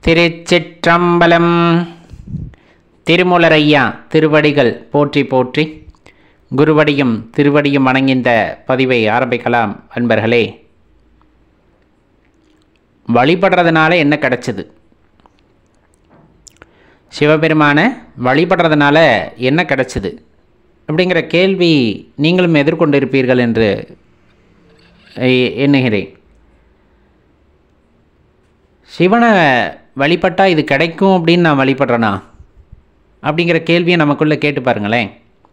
திருச்சிற்றம்பலம் திருமுலரையா திருவடிகள் போற்றி போற்றி குருவடியும் திருவடியும் வணங்கின்ற பதிவை ஆரம்பிக்கலாம் அன்பர்களே வழிபடுறதுனால என்ன கிடைச்சது சிவபெருமானை வழிபடுறதுனால என்ன கிடைச்சது அப்படிங்கிற கேள்வி நீங்களும் எதிர்கொண்டிருப்பீர்கள் என்று எ- எண்ணுகிறேன் சிவனை வழிபட்டா இது கிடைக்கும் அப்படின்னு நான் வழிபடுறேனா அப்படிங்கிற கேள்வியை நமக்குள்ளே கேட்டு பாருங்களேன்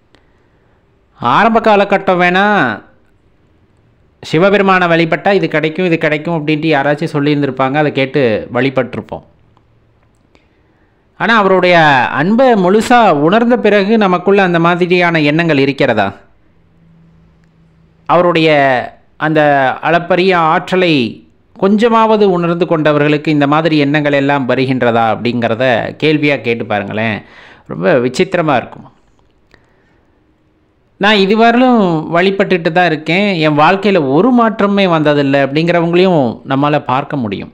ஆரம்ப காலகட்டம் வேணால் சிவபெருமானை வழிபட்டால் இது கிடைக்கும் இது கிடைக்கும் அப்படின்ட்டு யாராச்சும் சொல்லியிருந்திருப்பாங்க அதை கேட்டு வழிபட்டிருப்போம் ஆனால் அவருடைய அன்பை முழுசாக உணர்ந்த பிறகு நமக்குள்ள அந்த மாதிரியான எண்ணங்கள் இருக்கிறதா அவருடைய அந்த அளப்பரிய ஆற்றலை கொஞ்சமாவது உணர்ந்து கொண்டவர்களுக்கு இந்த மாதிரி எண்ணங்கள் எல்லாம் வருகின்றதா அப்படிங்கிறத கேள்வியாக கேட்டு பாருங்களேன் ரொம்ப விசித்திரமாக இருக்கும் நான் இதுவரையிலும் வழிபட்டுட்டு தான் இருக்கேன் என் வாழ்க்கையில் ஒரு மாற்றமே வந்ததில்லை அப்படிங்கிறவங்களையும் நம்மளால் பார்க்க முடியும்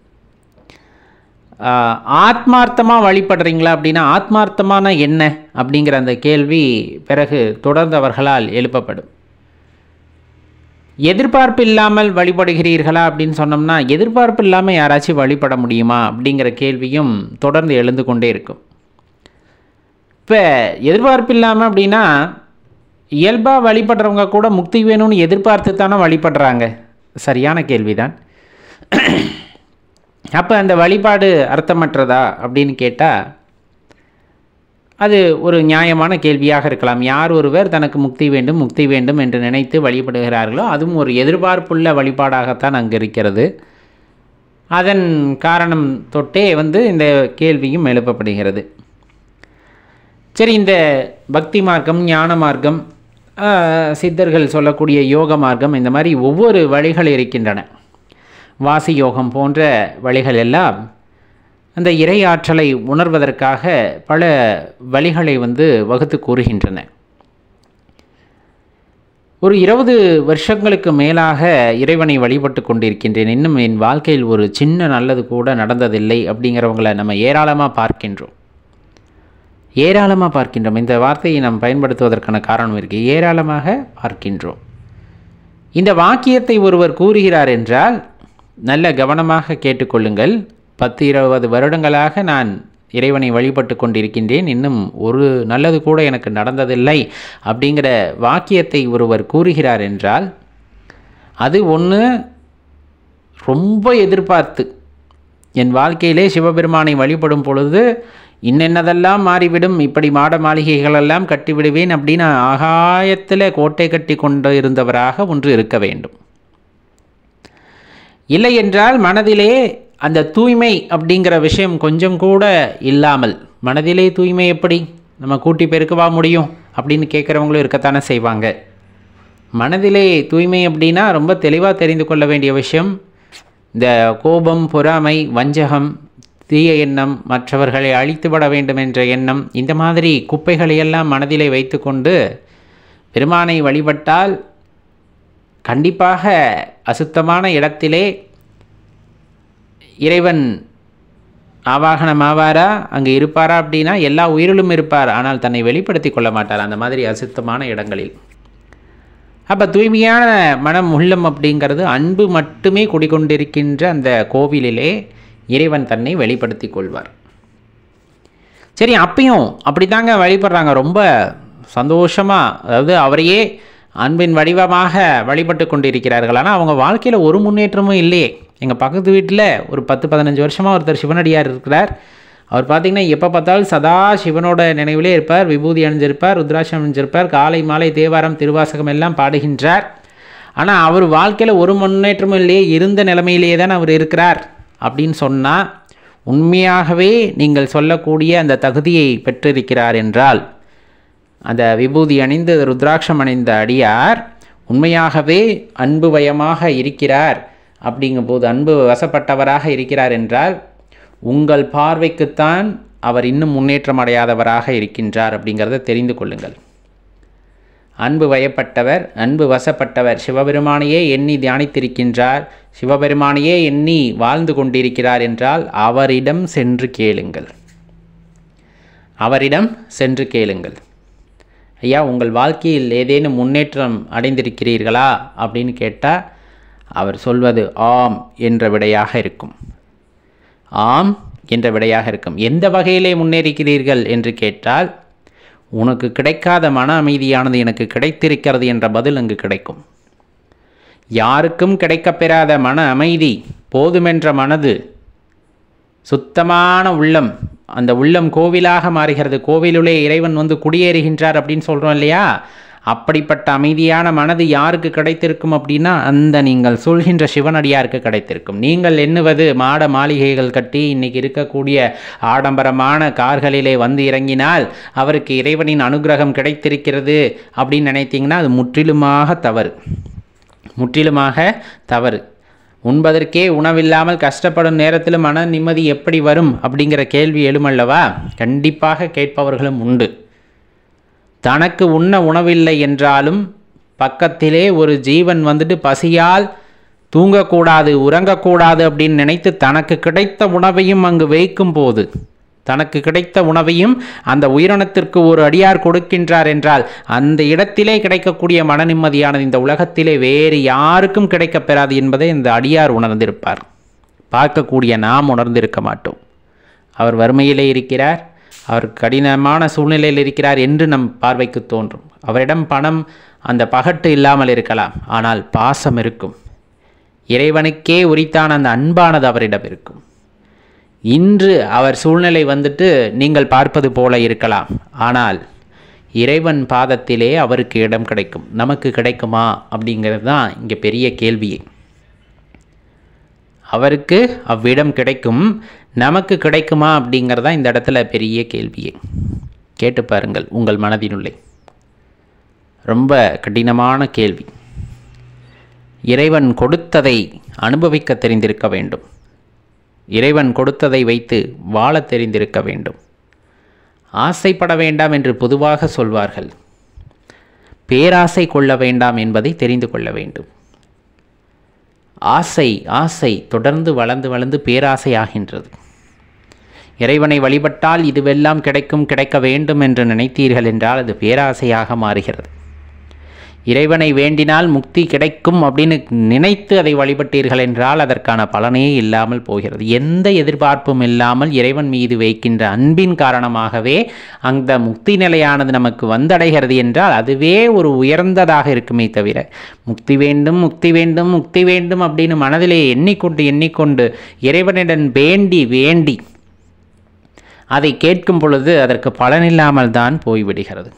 ஆத்மார்த்தமாக வழிபடுறீங்களா அப்படின்னா ஆத்மார்த்தமான என்ன அப்படிங்கிற அந்த கேள்வி பிறகு தொடர்ந்து அவர்களால் எழுப்பப்படும் எதிர்பார்ப்பு இல்லாமல் வழிபடுகிறீர்களா அப்படின்னு சொன்னோம்னா எதிர்பார்ப்பு இல்லாமல் யாராச்சும் வழிபட முடியுமா அப்படிங்கிற கேள்வியும் தொடர்ந்து எழுந்து கொண்டே இருக்கும் இப்போ எதிர்பார்ப்பு இல்லாமல் அப்படின்னா இயல்பாக வழிபடுறவங்க கூட முக்தி வேணும்னு எதிர்பார்த்து தானே வழிபடுறாங்க சரியான கேள்விதான் அப்போ அந்த வழிபாடு அர்த்தமற்றதா அப்படின்னு கேட்டால் அது ஒரு நியாயமான கேள்வியாக இருக்கலாம் யார் ஒருவர் தனக்கு முக்தி வேண்டும் முக்தி வேண்டும் என்று நினைத்து வழிபடுகிறார்களோ அதுவும் ஒரு எதிர்பார்ப்புள்ள வழிபாடாகத்தான் அங்கு இருக்கிறது அதன் காரணம் தொட்டே வந்து இந்த கேள்வியும் எழுப்பப்படுகிறது சரி இந்த பக்தி மார்க்கம் ஞான மார்க்கம் ஆஹ், சித்தர்கள் சொல்லக்கூடிய யோக மார்க்கம் இந்த மாதிரி ஒவ்வொரு வழிகள் இருக்கின்றன வாசி யோகம் போன்ற வழிகள் எல்லாம் அந்த இறை ஆற்றலை உணர்வதற்காக பல வழிகளை வந்து வகுத்து கூறுகின்றன ஒரு இருபது வருஷங்களுக்கு மேலாக இறைவனை வழிபட்டு கொண்டிருக்கின்றேன் இன்னும் என் வாழ்க்கையில் ஒரு சின்ன நல்லது கூட நடந்ததில்லை அப்படிங்கிறவங்களை நம்ம ஏராளமாக பார்க்கின்றோம் ஏராளமாக பார்க்கின்றோம் இந்த வார்த்தையை நாம் பயன்படுத்துவதற்கான காரணம் இருக்குது ஏராளமாக பார்க்கின்றோம் இந்த வாக்கியத்தை ஒருவர் கூறுகிறார் என்றால் நல்ல கவனமாக கேட்டுக்கொள்ளுங்கள் பத்து இருபது வருடங்களாக நான் இறைவனை வழிபட்டு கொண்டிருக்கின்றேன் இன்னும் ஒரு நல்லது கூட எனக்கு நடந்ததில்லை அப்படிங்கிற வாக்கியத்தை ஒருவர் கூறுகிறார் என்றால் அது ஒன்று ரொம்ப எதிர்பார்த்து என் வாழ்க்கையிலே சிவபெருமானை வழிபடும் பொழுது இன்னென்னதெல்லாம் மாறிவிடும் இப்படி மாட மாளிகைகளெல்லாம் கட்டிவிடுவேன் அப்படின்னு ஆகாயத்தில் கோட்டை கட்டி கொண்டு இருந்தவராக ஒன்று இருக்க வேண்டும் இல்லை என்றால் மனதிலே அந்த தூய்மை அப்படிங்கிற விஷயம் கொஞ்சம் கூட இல்லாமல் மனதிலே தூய்மை எப்படி நம்ம கூட்டி பெருக்கவா முடியும் அப்படின்னு கேட்குறவங்களும் இருக்கத்தானே செய்வாங்க மனதிலே தூய்மை அப்படின்னா ரொம்ப தெளிவாக தெரிந்து கொள்ள வேண்டிய விஷயம் இந்த கோபம் பொறாமை வஞ்சகம் தீய எண்ணம் மற்றவர்களை அழித்துவிட வேண்டும் என்ற எண்ணம் இந்த மாதிரி குப்பைகளையெல்லாம் மனதிலே வைத்துக்கொண்டு பெருமானை வழிபட்டால் கண்டிப்பாக அசுத்தமான இடத்திலே இறைவன் ஆவாகனம் ஆவாரா அங்கே இருப்பாரா அப்படின்னா எல்லா உயிரிலும் இருப்பார் ஆனால் தன்னை வெளிப்படுத்தி கொள்ள மாட்டார் அந்த மாதிரி அசுத்தமான இடங்களில் அப்போ தூய்மையான மனம் உள்ளம் அப்படிங்கிறது அன்பு மட்டுமே குடிகொண்டிருக்கின்ற அந்த கோவிலிலே இறைவன் தன்னை வெளிப்படுத்தி கொள்வார் சரி அப்பயும் அப்படிதாங்க வழிபடுறாங்க ரொம்ப சந்தோஷமாக அதாவது அவரையே அன்பின் வடிவமாக வழிபட்டு கொண்டிருக்கிறார்கள் ஆனால் அவங்க வாழ்க்கையில் ஒரு முன்னேற்றமும் இல்லையே எங்கள் பக்கத்து வீட்டில் ஒரு பத்து பதினஞ்சு வருஷமாக ஒருத்தர் சிவனடியார் இருக்கிறார் அவர் பார்த்தீங்கன்னா எப்போ பார்த்தாலும் சதா சிவனோட நினைவிலே இருப்பார் விபூதி அணிஞ்சிருப்பார் ருத்ராட்சம் அணிஞ்சிருப்பார் காலை மாலை தேவாரம் திருவாசகம் எல்லாம் பாடுகின்றார் ஆனால் அவர் வாழ்க்கையில் ஒரு முன்னேற்றமும் இல்லையே இருந்த நிலைமையிலேயே தான் அவர் இருக்கிறார் அப்படின்னு சொன்னால் உண்மையாகவே நீங்கள் சொல்லக்கூடிய அந்த தகுதியை பெற்றிருக்கிறார் என்றால் அந்த விபூதி அணிந்து ருத்ராட்சம் அணிந்த அடியார் உண்மையாகவே அன்பு வயமாக இருக்கிறார் அப்படிங்கும்போது அன்பு வசப்பட்டவராக இருக்கிறார் என்றால் உங்கள் பார்வைக்குத்தான் அவர் இன்னும் முன்னேற்றம் அடையாதவராக இருக்கின்றார் அப்படிங்கிறத தெரிந்து கொள்ளுங்கள் அன்பு வயப்பட்டவர் அன்பு வசப்பட்டவர் சிவபெருமானையே எண்ணி தியானித்திருக்கின்றார் சிவபெருமானையே எண்ணி வாழ்ந்து கொண்டிருக்கிறார் என்றால் அவரிடம் சென்று கேளுங்கள் அவரிடம் சென்று கேளுங்கள் ஐயா உங்கள் வாழ்க்கையில் ஏதேனும் முன்னேற்றம் அடைந்திருக்கிறீர்களா அப்படின்னு கேட்டால் அவர் சொல்வது ஆம் என்ற விடையாக இருக்கும் ஆம் என்ற விடையாக இருக்கும் எந்த வகையிலே முன்னேறிக்கிறீர்கள் என்று கேட்டால் உனக்கு கிடைக்காத மன அமைதியானது எனக்கு கிடைத்திருக்கிறது என்ற பதில் அங்கு கிடைக்கும் யாருக்கும் கிடைக்கப்பெறாத மன அமைதி போதுமென்ற மனது சுத்தமான உள்ளம் அந்த உள்ளம் கோவிலாக மாறுகிறது கோவிலுள்ளே இறைவன் வந்து குடியேறுகின்றார் அப்படின்னு சொல்கிறோம் இல்லையா அப்படிப்பட்ட அமைதியான மனது யாருக்கு கிடைத்திருக்கும் அப்படின்னா அந்த நீங்கள் சொல்கின்ற சிவனடியாருக்கு கிடைத்திருக்கும் நீங்கள் எண்ணுவது மாட மாளிகைகள் கட்டி இன்னைக்கு இருக்கக்கூடிய ஆடம்பரமான கார்களிலே வந்து இறங்கினால் அவருக்கு இறைவனின் அனுகிரகம் கிடைத்திருக்கிறது அப்படின்னு நினைத்தீங்கன்னா அது முற்றிலுமாக தவறு முற்றிலுமாக தவறு உண்பதற்கே உணவில்லாமல் கஷ்டப்படும் நேரத்தில் மன நிம்மதி எப்படி வரும் அப்படிங்கிற கேள்வி எழுமல்லவா கண்டிப்பாக கேட்பவர்களும் உண்டு தனக்கு உண்ண உணவில்லை என்றாலும் பக்கத்திலே ஒரு ஜீவன் வந்துட்டு பசியால் தூங்கக்கூடாது உறங்கக்கூடாது அப்படின்னு நினைத்து தனக்கு கிடைத்த உணவையும் அங்கு வைக்கும் போது தனக்கு கிடைத்த உணவையும் அந்த உயிரினத்திற்கு ஒரு அடியார் கொடுக்கின்றார் என்றால் அந்த இடத்திலே கிடைக்கக்கூடிய மன நிம்மதியானது இந்த உலகத்திலே வேறு யாருக்கும் கிடைக்கப் பெறாது என்பதை இந்த அடியார் உணர்ந்திருப்பார் பார்க்கக்கூடிய நாம் உணர்ந்திருக்க மாட்டோம் அவர் வறுமையிலே இருக்கிறார் அவர் கடினமான சூழ்நிலையில் இருக்கிறார் என்று நம் பார்வைக்கு தோன்றும் அவரிடம் பணம் அந்த பகட்டு இல்லாமல் இருக்கலாம் ஆனால் பாசம் இருக்கும் இறைவனுக்கே உரித்தான அந்த அன்பானது அவரிடம் இருக்கும் இன்று அவர் சூழ்நிலை வந்துட்டு நீங்கள் பார்ப்பது போல இருக்கலாம் ஆனால் இறைவன் பாதத்திலே அவருக்கு இடம் கிடைக்கும் நமக்கு கிடைக்குமா அப்படிங்கிறது தான் இங்கே பெரிய கேள்வியே அவருக்கு அவ்விடம் கிடைக்கும் நமக்கு கிடைக்குமா அப்படிங்கிறதா இந்த இடத்துல பெரிய கேள்வியே கேட்டு பாருங்கள் உங்கள் மனதினுள்ளே ரொம்ப கடினமான கேள்வி இறைவன் கொடுத்ததை அனுபவிக்க தெரிந்திருக்க வேண்டும் இறைவன் கொடுத்ததை வைத்து வாழ தெரிந்திருக்க வேண்டும் ஆசைப்பட வேண்டாம் என்று பொதுவாக சொல்வார்கள் பேராசை கொள்ள வேண்டாம் என்பதை தெரிந்து கொள்ள வேண்டும் ஆசை ஆசை தொடர்ந்து வளர்ந்து வளர்ந்து பேராசை ஆகின்றது இறைவனை வழிபட்டால் இதுவெல்லாம் கிடைக்கும் கிடைக்க வேண்டும் என்று நினைத்தீர்கள் என்றால் அது பேராசையாக மாறுகிறது இறைவனை வேண்டினால் முக்தி கிடைக்கும் அப்படின்னு நினைத்து அதை வழிபட்டீர்கள் என்றால் அதற்கான பலனே இல்லாமல் போகிறது எந்த எதிர்பார்ப்பும் இல்லாமல் இறைவன் மீது வைக்கின்ற அன்பின் காரணமாகவே அந்த முக்தி நிலையானது நமக்கு வந்தடைகிறது என்றால் அதுவே ஒரு உயர்ந்ததாக இருக்குமே தவிர முக்தி வேண்டும் முக்தி வேண்டும் முக்தி வேண்டும் அப்படின்னு மனதிலே எண்ணிக்கொண்டு எண்ணிக்கொண்டு இறைவனிடம் வேண்டி வேண்டி அதை கேட்கும் பொழுது அதற்கு பலனில்லாமல் தான் போய்விடுகிறது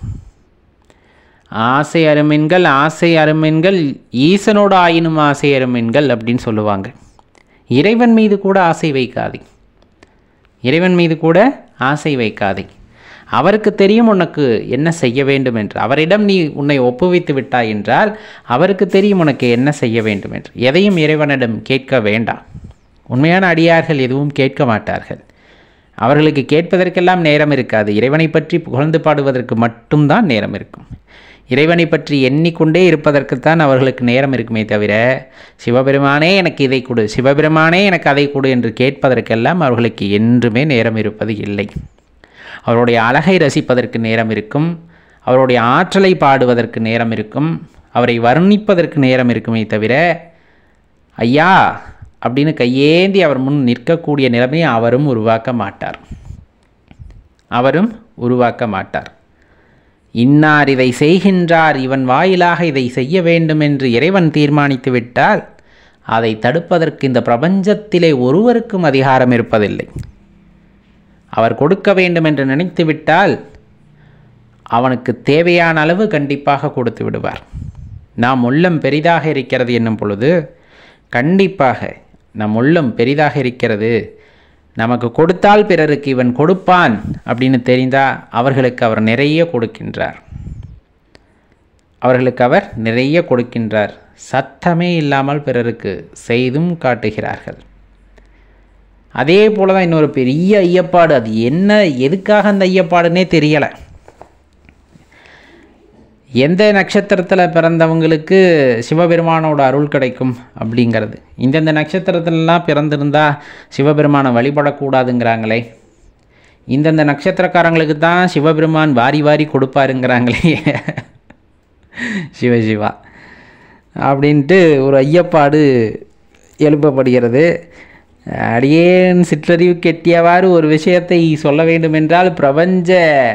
ஆசை அருமென்கள் ஆசை அருமென்கள் ஈசனோடு ஆயினும் ஆசை அருமென்கள் அப்படின்னு சொல்லுவாங்க இறைவன் மீது கூட ஆசை வைக்காதே இறைவன் மீது கூட ஆசை வைக்காதே அவருக்கு தெரியும் உனக்கு என்ன செய்ய வேண்டும் என்று அவரிடம் நீ உன்னை ஒப்புவித்து விட்டாய் என்றால் அவருக்கு தெரியும் உனக்கு என்ன செய்ய வேண்டும் என்று எதையும் இறைவனிடம் கேட்க வேண்டாம் உண்மையான அடியார்கள் எதுவும் கேட்க மாட்டார்கள் அவர்களுக்கு கேட்பதற்கெல்லாம் நேரம் இருக்காது இறைவனை பற்றி புகழ்ந்து பாடுவதற்கு மட்டும்தான் நேரம் இருக்கும் இறைவனை பற்றி எண்ணிக்கொண்டே இருப்பதற்குத்தான் அவர்களுக்கு நேரம் இருக்குமே தவிர சிவபெருமானே எனக்கு இதை கொடு சிவபெருமானே எனக்கு அதை கொடு என்று கேட்பதற்கெல்லாம் அவர்களுக்கு என்றுமே நேரம் இருப்பது இல்லை அவருடைய அழகை ரசிப்பதற்கு நேரம் இருக்கும் அவருடைய ஆற்றலை பாடுவதற்கு நேரம் இருக்கும் அவரை வர்ணிப்பதற்கு நேரம் இருக்குமே தவிர ஐயா அப்படின்னு கையேந்தி அவர் முன் நிற்கக்கூடிய நிலைமையை அவரும் உருவாக்க மாட்டார் அவரும் உருவாக்க மாட்டார் இன்னார் இதை செய்கின்றார் இவன் வாயிலாக இதை செய்ய வேண்டும் என்று இறைவன் தீர்மானித்து விட்டால் அதை தடுப்பதற்கு இந்த பிரபஞ்சத்திலே ஒருவருக்கும் அதிகாரம் இருப்பதில்லை அவர் கொடுக்க வேண்டும் என்று நினைத்து விட்டால் அவனுக்கு தேவையான அளவு கண்டிப்பாக கொடுத்து விடுவார் நாம் உள்ளம் பெரிதாக இருக்கிறது என்னும் பொழுது கண்டிப்பாக நம் உள்ளம் பெரிதாக இருக்கிறது நமக்கு கொடுத்தால் பிறருக்கு இவன் கொடுப்பான் அப்படின்னு தெரிந்தால் அவர்களுக்கு அவர் நிறைய கொடுக்கின்றார் அவர்களுக்கு அவர் நிறைய கொடுக்கின்றார் சத்தமே இல்லாமல் பிறருக்கு செய்தும் காட்டுகிறார்கள் அதே போல தான் இன்னொரு பெரிய ஐயப்பாடு அது என்ன எதுக்காக அந்த ஐயப்பாடுன்னே தெரியலை எந்த நட்சத்திரத்தில் பிறந்தவங்களுக்கு சிவபெருமானோட அருள் கிடைக்கும் அப்படிங்கிறது இந்தந்த நட்சத்திரத்திலலாம் பிறந்திருந்தா சிவபெருமானை வழிபடக்கூடாதுங்கிறாங்களே இந்தந்த நட்சத்திரக்காரங்களுக்கு தான் சிவபெருமான் வாரி வாரி கொடுப்பாருங்கிறாங்களே சிவ சிவா அப்படின்ட்டு ஒரு ஐயப்பாடு எழுப்பப்படுகிறது அடியேன் சிற்றறிவு கெட்டியவாறு ஒரு விஷயத்தை சொல்ல வேண்டுமென்றால் பிரபஞ்ச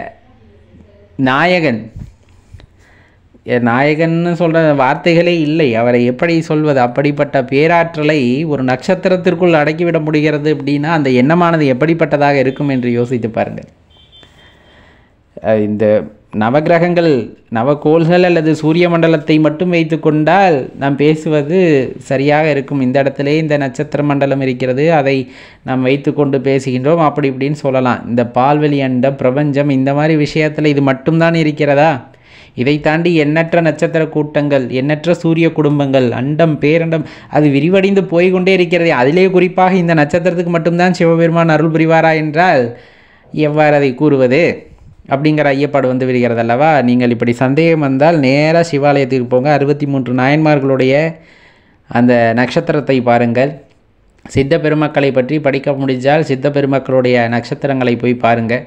நாயகன் எ- நாயகன்னு சொல்கிற வார்த்தைகளே இல்லை அவரை எப்படி சொல்வது அப்படிப்பட்ட பேராற்றலை ஒரு நட்சத்திரத்திற்குள் அடக்கிவிட முடிகிறது அப்படின்னா அந்த எண்ணமானது எப்படிப்பட்டதாக இருக்கும் என்று யோசித்து பாருங்கள் அஹ் இந்த நவக்கிரகங்கள் நவக்கோள்கள் அல்லது சூரிய மண்டலத்தை மட்டும் வைத்து கொண்டால் நாம் பேசுவது சரியாக இருக்கும் இந்த இடத்திலே இந்த நட்சத்திர மண்டலம் இருக்கிறது அதை நாம் வைத்துக்கொண்டு பேசுகின்றோம் அப்படி இப்படின்னு சொல்லலாம் இந்த பால்வெளி அண்டம் பிரபஞ்சம் இந்த மாதிரி விஷயத்தில் இது மட்டும்தான் இருக்கிறதா இதை தாண்டி எண்ணற்ற நட்சத்திர கூட்டங்கள் எண்ணற்ற சூரிய குடும்பங்கள் அண்டம் பேரண்டம் அது விரிவடைந்து போய்கொண்டே இருக்கிறது அதிலே குறிப்பாக இந்த நட்சத்திரத்துக்கு மட்டும்தான் சிவபெருமான் அருள் புரிவாரா என்றால் எவ்வாறு அதை கூறுவது அப்படிங்கிற ஐயப்பாடு வந்து விடுகிறது அல்லவா நீங்கள் இப்படி சந்தேகம் வந்தால் நேராக சிவாலயத்துக்கு போங்க அறுபத்தி மூன்று நாயன்மார்களுடைய அந்த நட்சத்திரத்தை பாருங்கள் சித்த பெருமக்களை பற்றி படிக்க முடிஞ்சால் சித்த பெருமக்களுடைய நட்சத்திரங்களை போய் பாருங்கள்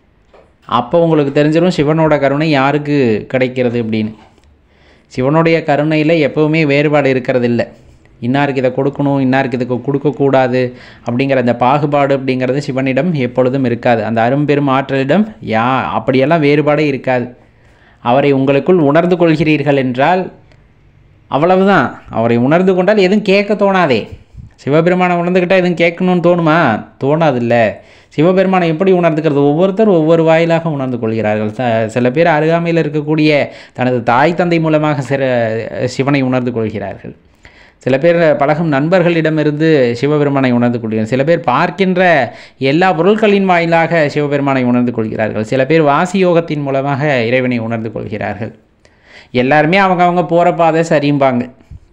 அப்போ உங்களுக்கு தெரிஞ்சிடும் சிவனோட கருணை யாருக்கு கிடைக்கிறது அப்படின்னு சிவனுடைய கருணையில் எப்போவுமே வேறுபாடு இருக்கிறது இல்லை இன்னாருக்கு இதை கொடுக்கணும் இன்னாருக்கு இதுக்கு கொடுக்கக்கூடாது அப்படிங்கிற அந்த பாகுபாடு அப்படிங்கிறது சிவனிடம் எப்பொழுதும் இருக்காது அந்த அரும்பெரும் ஆற்றலிடம் யா அப்படியெல்லாம் வேறுபாடே இருக்காது அவரை உங்களுக்குள் உணர்ந்து கொள்கிறீர்கள் என்றால் அவ்வளவுதான் அவரை உணர்ந்து கொண்டால் எதுவும் கேட்க தோணாதே சிவபெருமானை உணர்ந்துக்கிட்டால் எதுவும் கேட்கணும்னு தோணுமா தோணாதில்ல சிவபெருமானை எப்படி உணர்ந்துக்கிறது ஒவ்வொருத்தர் ஒவ்வொரு வாயிலாக உணர்ந்து கொள்கிறார்கள் ச- சில பேர் அருகாமையில் இருக்கக்கூடிய தனது தாய் தந்தை மூலமாக சிற சிவனை உணர்ந்து கொள்கிறார்கள் சில பேர் பழகும் நண்பர்களிடமிருந்து சிவபெருமானை உணர்ந்து கொள்கிறார்கள் சில பேர் பார்க்கின்ற எல்லா பொருட்களின் வாயிலாக சிவபெருமானை உணர்ந்து கொள்கிறார்கள் சில பேர் வாசி யோகத்தின் மூலமாக இறைவனை உணர்ந்து கொள்கிறார்கள் எல்லாருமே அவங்கவங்க போகிற பாதை சரிம்பாங்க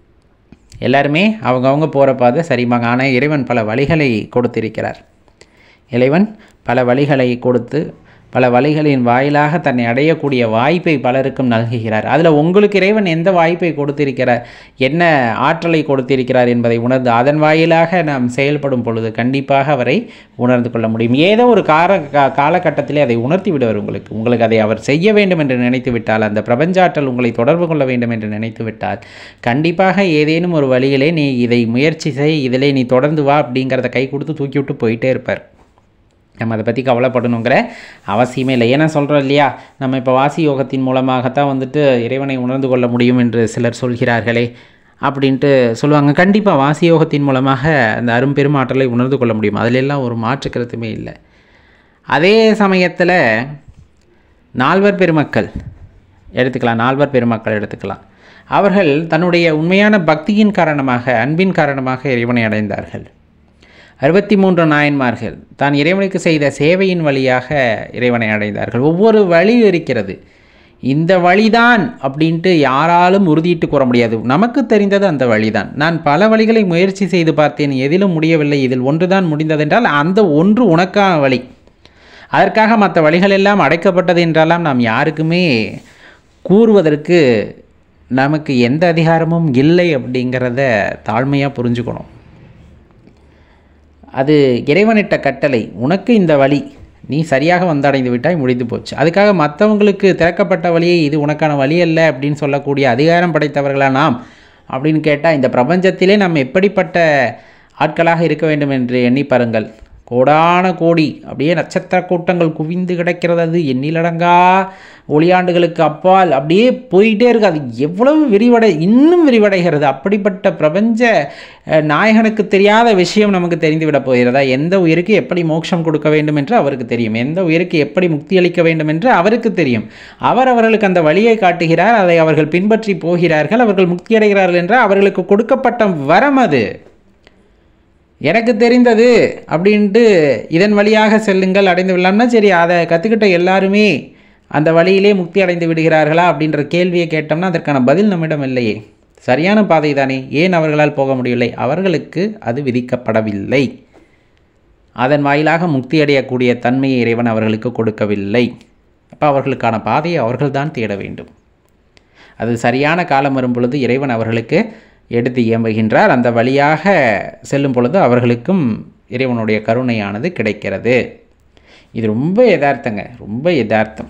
எல்லாருமே அவங்கவங்க போகிற பாதை சரிம்பாங்க ஆனால் இறைவன் பல வழிகளை கொடுத்திருக்கிறார் இறைவன் பல வழிகளை கொடுத்து பல வழிகளின் வாயிலாக தன்னை அடையக்கூடிய வாய்ப்பை பலருக்கும் நல்குகிறார் அதில் உங்களுக்கு இறைவன் எந்த வாய்ப்பை கொடுத்திருக்கிறார் என்ன ஆற்றலை கொடுத்திருக்கிறார் என்பதை உணர்ந்து அதன் வாயிலாக நாம் செயல்படும் பொழுது கண்டிப்பாக அவரை உணர்ந்து கொள்ள முடியும் ஏதோ ஒரு கார கா- காலகட்டத்திலே அதை உணர்த்தி விடுவார் உங்களுக்கு உங்களுக்கு அதை அவர் செய்ய வேண்டும் என்று நினைத்து விட்டால் அந்த பிரபஞ்சாற்றல் உங்களை தொடர்பு கொள்ள வேண்டும் என்று நினைத்து விட்டால் கண்டிப்பாக ஏதேனும் ஒரு வழியிலே நீ இதை முயற்சி செய் இதிலே நீ தொடர்ந்து வா அப்படிங்கிறத கை கொடுத்து தூக்கி விட்டு போயிட்டே இருப்பார் நம்ம அதை பற்றி கவலைப்படணுங்கிற அவசியமே இல்லை ஏன்னா சொல்கிறோம் இல்லையா நம்ம இப்போ வாசி யோகத்தின் மூலமாகத்தான் வந்துட்டு இறைவனை உணர்ந்து கொள்ள முடியும் என்று சிலர் சொல்கிறார்களே அப்படின்ட்டு சொல்லுவாங்க கண்டிப்பாக வாசி யோகத்தின் மூலமாக அந்த அரும்பெருமாற்றலை உணர்ந்து கொள்ள முடியும் அதிலெல்லாம் ஒரு மாற்று கருத்துமே இல்லை அதே சமயத்தில் நால்வர் பெருமக்கள் எடுத்துக்கலாம் நால்வர் பெருமக்கள் எடுத்துக்கலாம் அவர்கள் தன்னுடைய உண்மையான பக்தியின் காரணமாக அன்பின் காரணமாக இறைவனை அடைந்தார்கள் அறுபத்தி மூன்று நாயன்மார்கள் தான் இறைவனுக்கு செய்த சேவையின் வழியாக இறைவனை அடைந்தார்கள் ஒவ்வொரு வழி இருக்கிறது இந்த வழிதான் அப்படின்ட்டு யாராலும் உறுதியிட்டு கூற முடியாது நமக்கு தெரிந்தது அந்த வழிதான் நான் பல வழிகளை முயற்சி செய்து பார்த்தேன் எதிலும் முடியவில்லை இதில் ஒன்றுதான் முடிந்ததென்றால் அந்த ஒன்று உனக்கான வழி அதற்காக மற்ற வழிகள் எல்லாம் அடைக்கப்பட்டது என்றெல்லாம் நாம் யாருக்குமே கூறுவதற்கு நமக்கு எந்த அதிகாரமும் இல்லை அப்படிங்கிறத தாழ்மையாக புரிஞ்சுக்கணும் அது இறைவனிட்ட கட்டளை உனக்கு இந்த வழி நீ சரியாக வந்தடைந்து விட்டாய் முடிந்து போச்சு அதுக்காக மற்றவங்களுக்கு திறக்கப்பட்ட வழியை இது உனக்கான வழி அல்ல அப்படின்னு சொல்லக்கூடிய அதிகாரம் படைத்தவர்களா நாம் அப்படின்னு கேட்டால் இந்த பிரபஞ்சத்திலே நாம் எப்படிப்பட்ட ஆட்களாக இருக்க வேண்டும் என்று எண்ணி பாருங்கள் கோடான கோடி அப்படியே நட்சத்திர கூட்டங்கள் குவிந்து கிடக்கிறது அது எண்ணிலடங்கா ஒளியாண்டுகளுக்கு அப்பால் அப்படியே போயிட்டே இருக்கு அது எவ்வளவு விரிவடை இன்னும் விரிவடைகிறது அப்படிப்பட்ட பிரபஞ்ச அஹ், நாயகனுக்கு தெரியாத விஷயம் நமக்கு தெரிந்துவிட போகிறதா எந்த உயிருக்கு எப்படி மோட்சம் கொடுக்க வேண்டும் என்று அவருக்கு தெரியும் எந்த உயிருக்கு எப்படி முக்தி அளிக்க வேண்டும் என்று அவருக்கு தெரியும் அவர் அவர்களுக்கு அந்த வழியை காட்டுகிறார் அதை அவர்கள் பின்பற்றி போகிறார்கள் அவர்கள் முக்தி அடைகிறார்கள் என்றால் அவர்களுக்கு கொடுக்கப்பட்ட வரம் அது எனக்கு தெரிந்தது அப்படின்ட்டு இதன் வழியாக செல்லுங்கள் அடைந்து விடலாம்னா சரி அதை கற்றுக்கிட்ட எல்லாருமே அந்த வழியிலே முக்தி அடைந்து விடுகிறார்களா அப்படின்ற கேள்வியை கேட்டோம்னா அதற்கான பதில் நம்மிடம் இல்லையே சரியான பாதை தானே ஏன் அவர்களால் போக முடியவில்லை அவர்களுக்கு அது விதிக்கப்படவில்லை அதன் வாயிலாக முக்தி அடையக்கூடிய தன்மையை இறைவன் அவர்களுக்கு கொடுக்கவில்லை அப்போ அவர்களுக்கான பாதையை அவர்கள்தான் தேட வேண்டும் அது சரியான காலம் வரும் பொழுது இறைவன் அவர்களுக்கு எடுத்து இயம்புகின்றார் அந்த வழியாக செல்லும் பொழுது அவர்களுக்கும் இறைவனுடைய கருணையானது கிடைக்கிறது இது ரொம்ப யதார்த்தங்க ரொம்ப யதார்த்தம்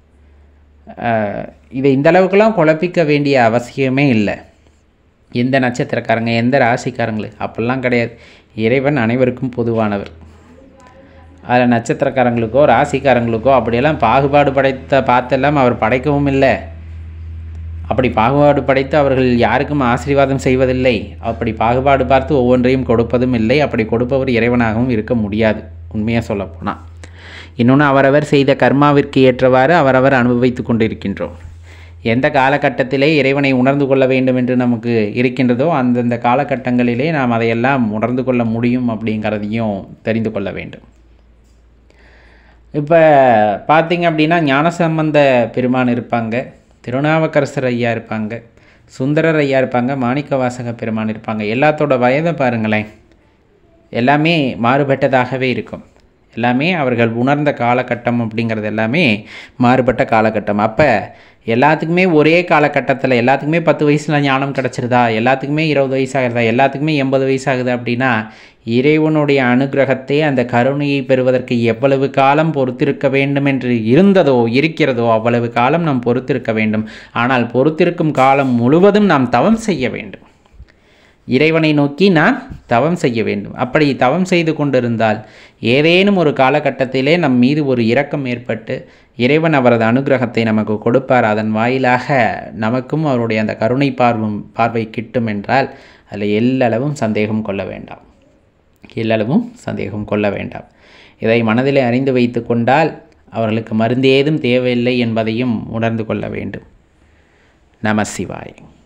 ஆஹ் இதை இந்த அளவுக்குலாம் குழப்பிக்க வேண்டிய அவசியமே இல்லை எந்த நட்சத்திரக்காரங்க எந்த ராசிக்காரங்களுக்கு அப்படிலாம் கிடையாது இறைவன் அனைவருக்கும் பொதுவானவர் அதில் நட்சத்திரக்காரங்களுக்கோ ராசிக்காரங்களுக்கோ அப்படியெல்லாம் பாகுபாடு படைத்த பார்த்தெல்லாம் அவர் படைக்கவும் இல்லை அப்படி பாகுபாடு படைத்து அவர்கள் யாருக்கும் ஆசீர்வாதம் செய்வதில்லை அப்படி பாகுபாடு பார்த்து ஒவ்வொன்றையும் கொடுப்பதும் இல்லை அப்படி கொடுப்பவர் இறைவனாகவும் இருக்க முடியாது உண்மையாக சொல்லப்போனால் இன்னொன்று அவரவர் செய்த கர்மாவிற்கு ஏற்றவாறு அவரவர் அனுபவித்து கொண்டிருக்கின்றோம் எந்த காலகட்டத்திலே இறைவனை உணர்ந்து கொள்ள வேண்டும் என்று நமக்கு இருக்கின்றதோ அந்தந்த காலகட்டங்களிலே நாம் அதையெல்லாம் உணர்ந்து கொள்ள முடியும் அப்படிங்கிறதையும் தெரிந்து கொள்ள வேண்டும் இப்போ பார்த்தீங்க அப்படின்னா ஞானசம்பந்த பெருமான் இருப்பாங்க திருநாவுக்கரசர் ஐயா இருப்பாங்க சுந்தரர் ஐயா இருப்பாங்க மாணிக்கவாசக பெருமான் இருப்பாங்க எல்லாத்தோட வயதை பாருங்களேன் எல்லாமே மாறுபட்டதாகவே இருக்கும் எல்லாமே அவர்கள் உணர்ந்த காலகட்டம் அப்படிங்கிறது எல்லாமே மாறுபட்ட காலகட்டம் அப்போ எல்லாத்துக்குமே ஒரே காலகட்டத்தில் எல்லாத்துக்குமே பத்து வயசில் ஞானம் கிடச்சிருதா எல்லாத்துக்குமே இருபது வயசு ஆகுதா எல்லாத்துக்குமே எண்பது வயசு ஆகுது அப்படின்னா இறைவனுடைய அனுகிரகத்தை அந்த கருணையை பெறுவதற்கு எவ்வளவு காலம் பொறுத்திருக்க வேண்டும் என்று இருந்ததோ இருக்கிறதோ அவ்வளவு காலம் நாம் பொறுத்திருக்க வேண்டும் ஆனால் பொறுத்திருக்கும் காலம் முழுவதும் நாம் தவம் செய்ய வேண்டும் இறைவனை நோக்கி நான் தவம் செய்ய வேண்டும் அப்படி தவம் செய்து கொண்டிருந்தால் ஏதேனும் ஒரு காலகட்டத்திலே நம் மீது ஒரு இரக்கம் ஏற்பட்டு இறைவன் அவரது அனுகிரகத்தை நமக்கு கொடுப்பார் அதன் வாயிலாக நமக்கும் அவருடைய அந்த கருணை பார்வும் பார்வை கிட்டும் என்றால் அதில் எல்லளவும் சந்தேகம் கொள்ள வேண்டாம் எல்லளவும் சந்தேகம் கொள்ள வேண்டாம் இதை மனதிலே அறிந்து வைத்து கொண்டால் அவர்களுக்கு மருந்து ஏதும் தேவையில்லை என்பதையும் உணர்ந்து கொள்ள வேண்டும் நம சிவாய்